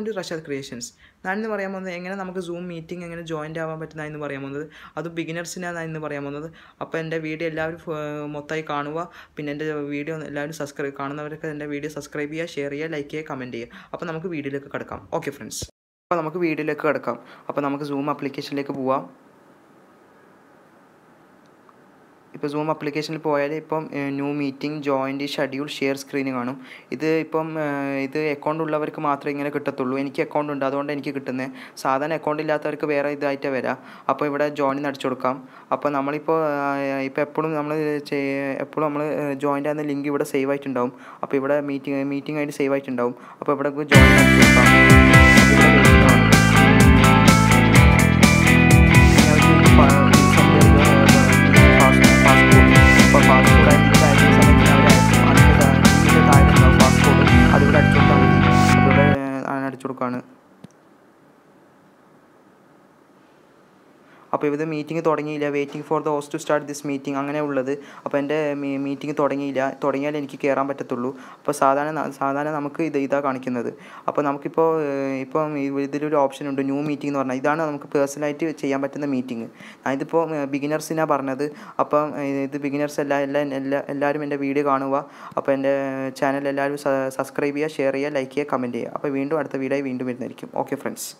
To Rashad creations ഞാനിന്ന് പറയാൻ പോകുന്നത് എങ്ങനെ നമുക്ക് സൂം മീറ്റിംഗ് എങ്ങനെ ജോയിൻ്റ് ആവാൻ പറ്റുന്ന എന്ന് പറയാൻ പോകുന്നത് അത് ബിഗിനേഴ്സിനാണ് ഇന്ന് പറയാൻ പോകുന്നത് അപ്പോൾ എൻ്റെ വീഡിയോ എല്ലാവരും ഫ- മൊത്തമായി കാണുക പിന്നെ എൻ്റെ വീഡിയോ എല്ലാവരും സബ്സ്ക്രൈബ് കാണുന്നവരൊക്കെ എൻ്റെ വീഡിയോ സബ്സ്ക്രൈബ് ചെയ്യുക ഷെയർ ചെയ്യുക ലൈക്ക് ചെയ്യുക കമൻറ്റ് ചെയ്യുക അപ്പോൾ നമുക്ക് വീഡിയോയിലേക്ക് കിടക്കാം ഓക്കെ ഫ്രണ്ട്സ് അപ്പോൾ നമുക്ക് വീഡിയോയിലേക്ക് കിടക്കാം അപ്പോൾ നമുക്ക് സൂം ആപ്ലിക്കേഷനിലേക്ക് പോവാം ഇപ്പോൾ സൂം ആപ്ലിക്കേഷനിൽ പോയാൽ ഇപ്പം new meeting join schedule share screen കാണും ഇത് ഇപ്പം ഏഹ്, ഇത് അക്കൗണ്ട് ഉള്ളവർക്ക് മാത്രമേ ഇങ്ങനെ കിട്ടത്തുള്ളൂ എനിക്ക് അക്കൗണ്ട് ഉണ്ട് അതുകൊണ്ട് എനിക്ക് കിട്ടുന്നത് സാധാരണ അക്കൗണ്ട് ഇല്ലാത്തവർക്ക് വേറെ ഇതായിട്ട് വരാം അപ്പോൾ ഇവിടെ ജോയിൻ അടിച്ചു കൊടുക്കാം അപ്പോൾ നമ്മളിപ്പോൾ ആഹ്, ഇപ്പോൾ എപ്പോഴും നമ്മൾ എപ്പോഴും നമ്മൾ ജോയിൻ്റ് ആകുന്ന ലിങ്ക് ഇവിടെ സേവ് ആയിട്ടുണ്ടാവും അപ്പോൾ ഇവിടെ മീറ്റിംഗ് മീറ്റിംഗ് ആയിട്ട് സേവ് ആയിട്ടുണ്ടാവും അപ്പോൾ ഇവിടെ ജോയിൻ അടിച്ചു കൊടുക്കാം ഇവിടെ link കാണും. അതിവിടെ അടിച്ചു കൊടുത്താൽ മതി അപ്പോൾ ഇവിടെ അടിച്ചു കൊടുക്കുകയാണ് അപ്പോൾ ഇത് മീറ്റിംഗ് തുടങ്ങിയില്ല waiting for the host to start this meeting അങ്ങനെ ഉള്ളത് അപ്പോൾ എൻ്റെ മീറ്റിംഗ് തുടങ്ങിയില്ല തുടങ്ങിയാൽ എനിക്ക് കയറാൻ പറ്റത്തുള്ളൂ അപ്പോൾ സാധാരണ ന- സാധാരണ നമുക്ക് ഇത് ഇതാ കാണിക്കുന്നത് അപ്പോൾ നമുക്കിപ്പോൾ ഏഹ്, ഇപ്പം ഇ- ഇതിലൊരു ഓപ്ഷൻ ഉണ്ട് ന്യൂ മീറ്റിംഗ് എന്ന് പറഞ്ഞാൽ ഇതാണ് നമുക്ക് പേഴ്സണലായിട്ട് ചെയ്യാൻ പറ്റുന്ന മീറ്റിംഗ് ഇതിപ്പോൾ ബിഗിനേഴ്സിനാണ് പറഞ്ഞത് അപ്പം ഏഹ്, ഇത് ബിഗിനേഴ്സ് എല്ലാ എല്ലാ എല്ലാ എല്ലാവരും എൻ്റെ വീഡിയോ കാണുക അപ്പോൾ എൻ്റെ ചാനൽ എല്ലാവരും സബ്സ്ക്രൈബ് ചെയ്യുക ഷെയർ ചെയ്യുക ലൈക്ക് ചെയ്യുക കമൻറ്റ് ചെയ്യുക അപ്പോൾ വീണ്ടും അടുത്ത വീഡിയോ വീണ്ടും വരുന്നതായിരിക്കും ഓക്കെ ഫ്രണ്ട്സ്